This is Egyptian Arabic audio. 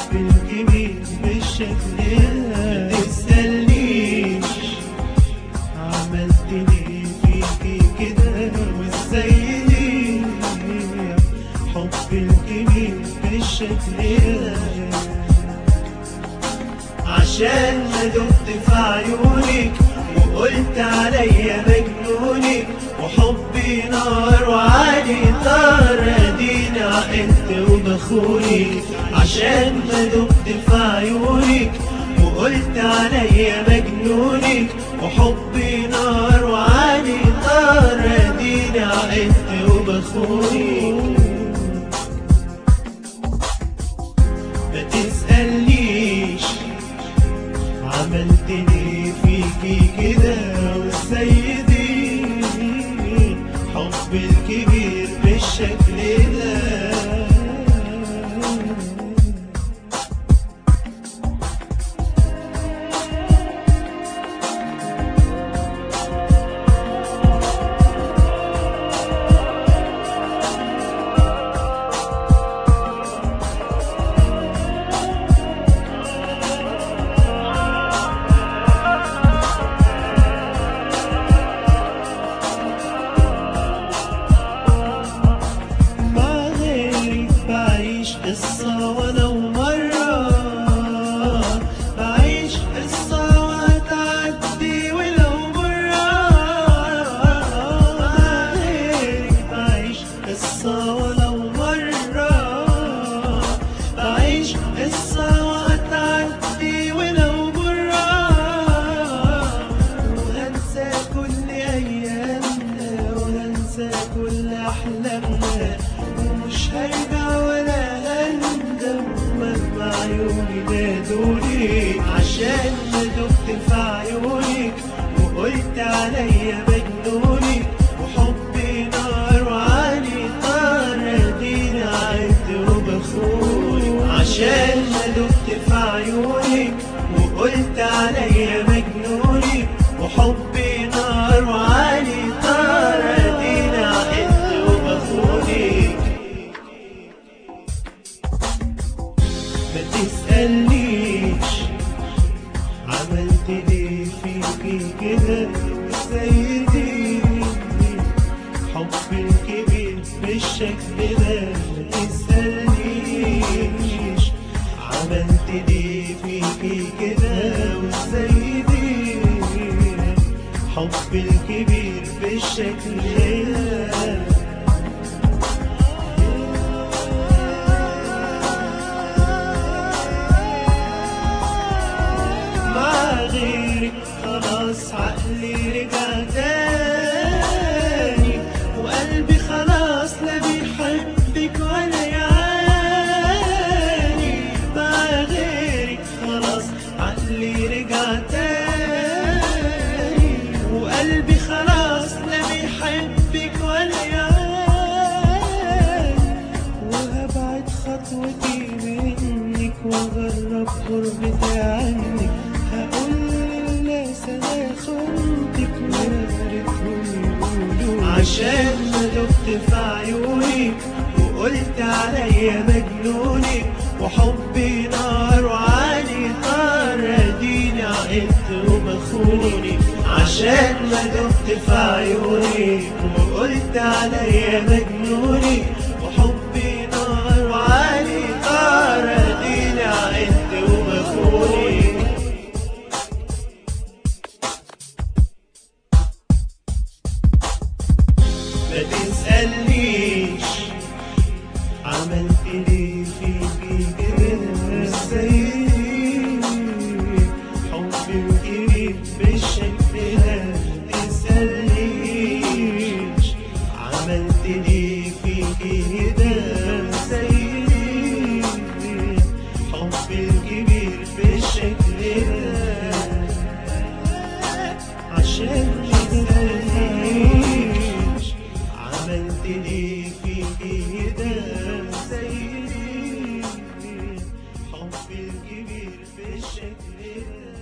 حب الكبير بالشكل ده متسألنيش عملت ليه فيكي كده وازاي ليه حب الكبير بالشكل ده عشان ما دقت في عيونك وقلت عليا مجنونك وحبي نار وعلي طار اديني عقلت وبخونك عشان ما دقت في عيونك وقلت عليا مجنونك وحبي نار وعلي طار اديني عقلت وبخونك ما تسألنيش عملت ليه فيكي كده وسيدي حب الكبير بالشكل ده مع غيرك بعيش قصة ولو مرة بعيش قصة وهتعدي ولو مرة مع غيرك بعيش قصة ولو مرة بعيش قصة وهتعدي ولو مرة وهنسى كل أيامنا وهنسى كل أحلامنا ومش هرجع ولا هندم مهما عيوني نادوني عشان ما دقت في عيونك وقلت عليا مجنونك وحبي نار وعلي طار اديني عدت وبخونك عشان ما دقت في عيونك وقلت عليا مجنونك وحبي نار وعلي طار اديني عقلت وبخونك ما تسألنيش عملت ليه فيكي كده سيدي حب الكبير بالشكل ده ما تسألنيش عملت ليه فيكي كده وسيدي حب الكبير بالشكل ده مع غيرك خلاص عقلي رجع تاني وقلبي خلاص لا بيحبك ولا يعاني مع غيرك خلاص عقلي رجع تاني وقلبي خلاص لا بيحبك ولا يعاني وهبعد خطوتي منك واجرب قربتي عنك هقول للناس انا خنتك وارثهم يقولوا عشان ما دقت في عيونك وقلت عليا مجنونك وحبي نار وعلي طار اديني عقلت وبخوني عشان ما دقت في عيونك وقلت عليا مجنونك وحبي نار وعلي طار اديني عقلت وبخوني ما تسألنيش عملت ليه فيكي كده ازاي حبي الكبير بالشكل ده ما تسألنيش عملت ليه فيكي كده ازاي حبي الكبير بالشكل ده عشان تسألنيش عملت ليه فيكي كده سيدي حبي الكبير بالشكل ده